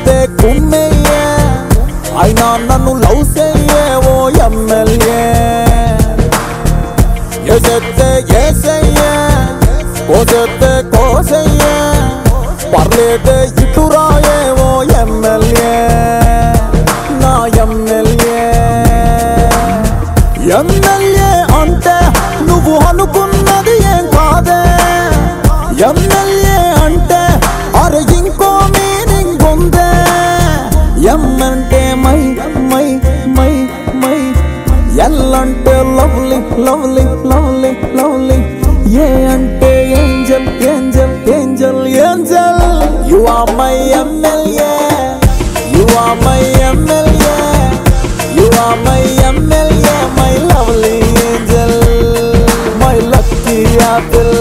చేస్తే కుమ్మయ్యే అయినా నన్ను లవ్ చెయ్యే ఓ ఎమ్మెల్యే ఏసెత్తే ఏసయ్యే కోసెత్తే కోసయ్యే పర్లేదే ఇటురాయే ఓ ఎమ్మెల్యే నా ఎమ్మెల్యే ఎమ్మెల్యే అంటే నువ్వు అనుకున్నది ఏం కాదే ఎమ్మెల్యే అంటే అరే ఇంకో మీనింగ్ ఉందే ఎం అంటే my my my my L అంటే lovely lovely lovely lovely A అంటే angel angel angel angel you are my MLA you are my MLA you are my MLA my lovely angel my lucky Apple